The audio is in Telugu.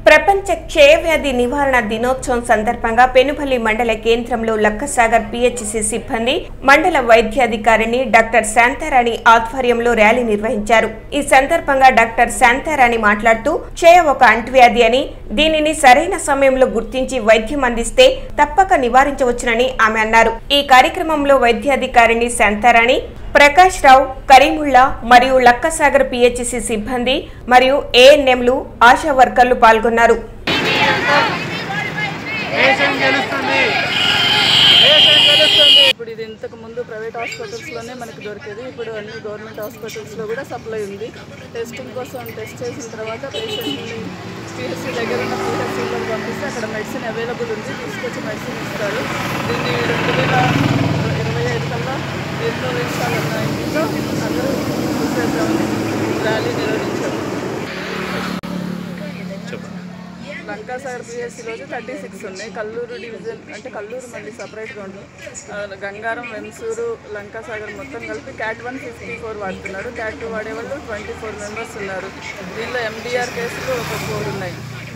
ప్రపంచ క్షయవ్యాధి నివారణ దినోత్సవం సందర్భంగా పెనుపల్లి మండల కేంద్రంలో లక్కసాగర్ పిహెచ్సి సిబ్బంది మండల వైద్యాధికారిని డాక్టర్ శాంతారాణి ఆధ్వర్యంలో ర్యాలీ నిర్వహించారు ఈ సందర్భంగా డాక్టర్ శాంతారాణి మాట్లాడుతూ క్షయ ఒక అంటువ్యాధి అని దీనిని సరైన సమయంలో గుర్తించి వైద్యం అందిస్తే తప్పక నివారించవచ్చునని ఆమె అన్నారు ఈ కార్యక్రమంలో వైద్యాధికారిని శాంతారాణి ప్రకాష్ రావు కరీముల్లా మరియు లక్కసాగర్ పిహెచ్సి సిబ్బంది మరియు ఏఎన్ఎంలు ఆశా వర్కర్లు పాల్గొన్నారు దేశం గెలుస్తుంది దేశం గెలుస్తుంది ఇప్పుడు ఇది ఇంతకు ముందు ప్రైవేట్ హాస్పిటల్స్లోనే మనకి దొరికేది ఇప్పుడు అన్ని గవర్నమెంట్ హాస్పిటల్స్లో కూడా సప్లై ఉంది టెస్టింగ్ కోసం టెస్ట్ చేసిన తర్వాత పేషెంట్ని పిహెచ్సి దగ్గర ఉన్న పిహెచ్సిలో పంపిస్తే అక్కడ మెడిసిన్ అవైలబుల్ ఉంది తీసుకొచ్చి మెడిసిన్ ఇస్తారు దీన్ని రెండు వేల ఇరవై ఐదు కల్లా నిర్వహించాలన్న ఇంట్లో అందరూ చూసేద్దామని ర్యాలీ నిర్వహించారు లంకాసాగర్ పిఎస్సిలో థర్టీ సిక్స్ ఉన్నాయి కల్లూరు డివిజన్ అంటే కల్లూరు మళ్ళీ సపరేట్గా ఉంటుంది ఆ, గంగారం వెంసూరు లంకాసాగర్ మొత్తం కలిపి క్యాట్ వన్ ఫిఫ్టీ ఫోర్ వాడుతున్నారు క్యాట్ టూ వాడేవాళ్ళు ట్వంటీ ఫోర్ మెంబర్స్ ఉన్నారు దీనిలో ఎండిఆర్ కేసులు ఒక ఫోర్ ఉన్నాయి